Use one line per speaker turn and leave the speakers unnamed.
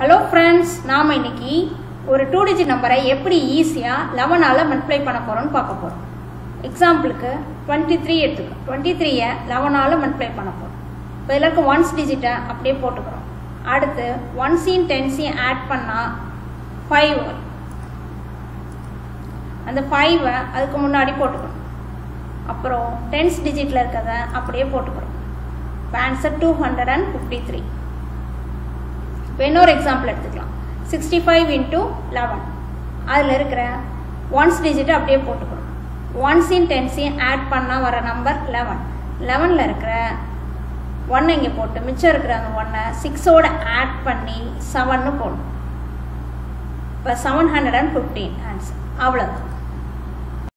hello friends நாம் இன்னைக்கு ஒரு டூ டிஜிட் நம்பரை எப்படி ஈஸியாக லெவனால் மல்டிப்ளை பண்ண போகிறோம்னு பார்க்க போகிறோம் எக்ஸாம்பிளுக்கு டுவெண்ட்டி த்ரீ எடுத்துக்கோ டுவெண்ட்டி த்ரீயை லெவனால் மல்டிப்ளை பண்ண போகிறோம் இப்போ இதில் இருக்க ஒன்ஸ் டிஜிட்டை அப்படியே போட்டுக்கிறோம் அடுத்து ஒன்ஸையும் டென்ஸையும் ஆட் பண்ணால் ஃபைவ் வரும் அந்த ஃபைவை அதுக்கு முன்னாடி போட்டுக்கணும் அப்புறம் டென்ஸ் டிஜிட்டில் இருக்கிறத அப்படியே போட்டுக்கிறோம் இப்போ answer two hundred and fifty three இப்போ இன்னொரு எக்ஸாம்பிள் எடுத்துக்கலாம் சிக்ஸ்டி ஃபைவ் இன்ட்டு லெவன் அதில் இருக்கிற ஒன்ஸ் டிஜிட்டை அப்படியே போட்டுக்கிறோம் ஒன்ஸையும் டென்ஸையும் ஆட் பண்ணால் வர நம்பர் லெவன் லெவனில் இருக்கிற ஒன்னை இங்கே போட்டு மிச்சம் இருக்கிற அந்த ஒன்னை சிக்ஸோட ஆட் பண்ணி செவன்னு போடணும் இப்போ seven hundred and fifteen answer அவ்வளோதான்